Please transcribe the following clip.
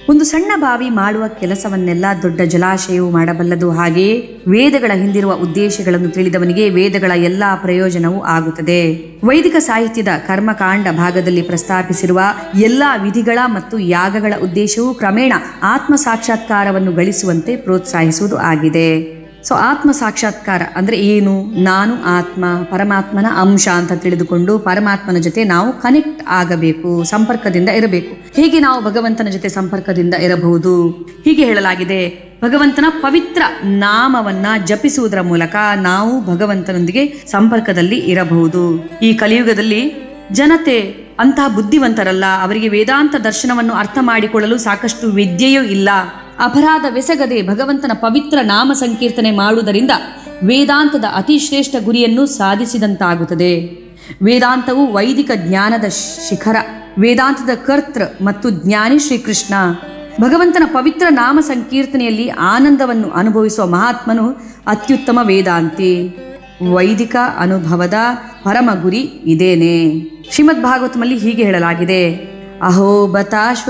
ಒಂದು ಸಣ್ಣ ಬಾವಿ ಮಾಡುವ ಕೆಲಸವನ್ನೆಲ್ಲ ದೊಡ್ಡ ಜಲಾಶಯವು ಮಾಡಬಲ್ಲದು ಹಾಗೆಯೇ ವೇದಗಳ ಹಿಂದಿರುವ ಉದ್ದೇಶಗಳನ್ನು ತಿಳಿದವನಿಗೆ ವೇದಗಳ ಎಲ್ಲಾ ಪ್ರಯೋಜನವೂ ಆಗುತ್ತದೆ ವೈದಿಕ ಸಾಹಿತ್ಯದ ಕರ್ಮಕಾಂಡ ಭಾಗದಲ್ಲಿ ಪ್ರಸ್ತಾಪಿಸಿರುವ ಎಲ್ಲಾ ವಿಧಿಗಳ ಮತ್ತು ಯಾಗಗಳ ಉದ್ದೇಶವು ಕ್ರಮೇಣ ಆತ್ಮ ಸಾಕ್ಷಾತ್ಕಾರವನ್ನು ಗಳಿಸುವಂತೆ ಪ್ರೋತ್ಸಾಹಿಸುವುದು ಆಗಿದೆ ಸೊ ಆತ್ಮ ಸಾಕ್ಷಾತ್ಕಾರ ಅಂದ್ರೆ ಏನು ನಾನು ಆತ್ಮ ಪರಮಾತ್ಮನ ಅಂಶ ಅಂತ ತಿಳಿದುಕೊಂಡು ಪರಮಾತ್ಮನ ಜೊತೆ ನಾವು ಕನೆಕ್ಟ್ ಆಗಬೇಕು ಸಂಪರ್ಕದಿಂದ ಇರಬೇಕು ಹೇಗೆ ನಾವು ಭಗವಂತನ ಜೊತೆ ಸಂಪರ್ಕದಿಂದ ಇರಬಹುದು ಹೀಗೆ ಹೇಳಲಾಗಿದೆ ಭಗವಂತನ ಪವಿತ್ರ ನಾಮವನ್ನ ಜಪಿಸುವುದರ ಮೂಲಕ ನಾವು ಭಗವಂತನೊಂದಿಗೆ ಸಂಪರ್ಕದಲ್ಲಿ ಇರಬಹುದು ಈ ಕಲಿಯುಗದಲ್ಲಿ ಜನತೆ ಅಂತಹ ಬುದ್ಧಿವಂತರಲ್ಲ ಅವರಿಗೆ ವೇದಾಂತ ದರ್ಶನವನ್ನು ಅರ್ಥ ಮಾಡಿಕೊಳ್ಳಲು ಸಾಕಷ್ಟು ವಿದ್ಯೆಯೂ ಇಲ್ಲ ಅಪರಾಧವೆಸಗದೆ ಭಗವಂತನ ಪವಿತ್ರ ನಾಮ ಸಂಕೀರ್ತನೆ ಮಾಡುವುದರಿಂದ ವೇದಾಂತದ ಅತಿ ಶ್ರೇಷ್ಠ ಗುರಿಯನ್ನು ಸಾಧಿಸಿದಂತಾಗುತ್ತದೆ ವೇದಾಂತವು ವೈದಿಕ ಜ್ಞಾನದ ಶಿಖರ ವೇದಾಂತದ ಕರ್ತೃ ಮತ್ತು ಜ್ಞಾನಿ ಶ್ರೀಕೃಷ್ಣ ಭಗವಂತನ ಪವಿತ್ರ ನಾಮ ಸಂಕೀರ್ತನೆಯಲ್ಲಿ ಆನಂದವನ್ನು ಅನುಭವಿಸುವ ಮಹಾತ್ಮನು ಅತ್ಯುತ್ತಮ ವೇದಾಂತಿ ವೈದಿಕ ಅನುಭವದ ಪರಮ ಗುರಿ ಇದೇನೆ ಶ್ರೀಮದ್ ಭಾಗವತಮಲ್ಲಿ ಹೀಗೆ ಹೇಳಲಾಗಿದೆ ಅಹೋ ಬತಾಶ್ವ